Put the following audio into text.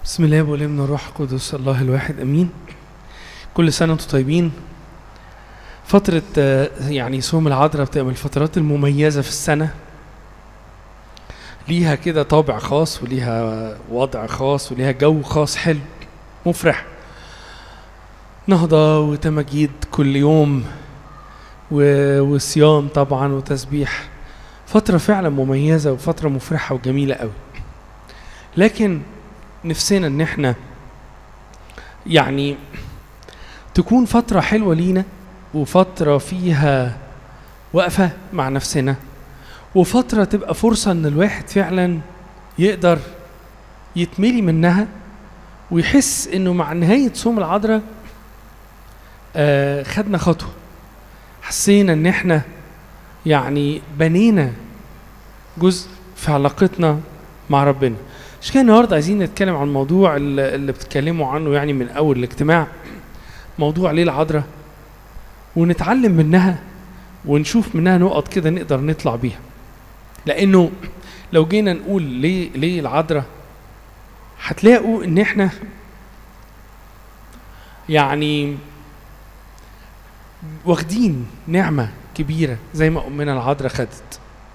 بسم الله والابن والروح القدس الله الواحد امين كل سنه وانتم طيبين فترة آه، يعني صوم العذراء بتبقى من الفترات المميزة في السنة ليها كده طابع خاص وليها وضع خاص وليها جو خاص حلو مفرح نهضة وتمجيد كل يوم و- وصيام طبعا وتسبيح فترة فعلا مميزة وفترة مفرحة وجميلة قوي لكن نفسنا ان احنا يعني تكون فترة حلوة لينا وفترة فيها وقفة مع نفسنا وفترة تبقى فرصة ان الواحد فعلا يقدر يتملي منها ويحس انه مع نهاية صوم العذراء آه خدنا خطوة حسينا ان احنا يعني بنينا جزء في علاقتنا مع ربنا مش كده النهارده عايزين نتكلم عن الموضوع اللي اللي بتتكلموا عنه يعني من اول الاجتماع موضوع ليه العذراء ونتعلم منها ونشوف منها نقط كده نقدر نطلع بيها لانه لو جينا نقول ليه ليه العذراء هتلاقوا ان احنا يعني واخدين نعمه كبيره زي ما امنا العذراء خدت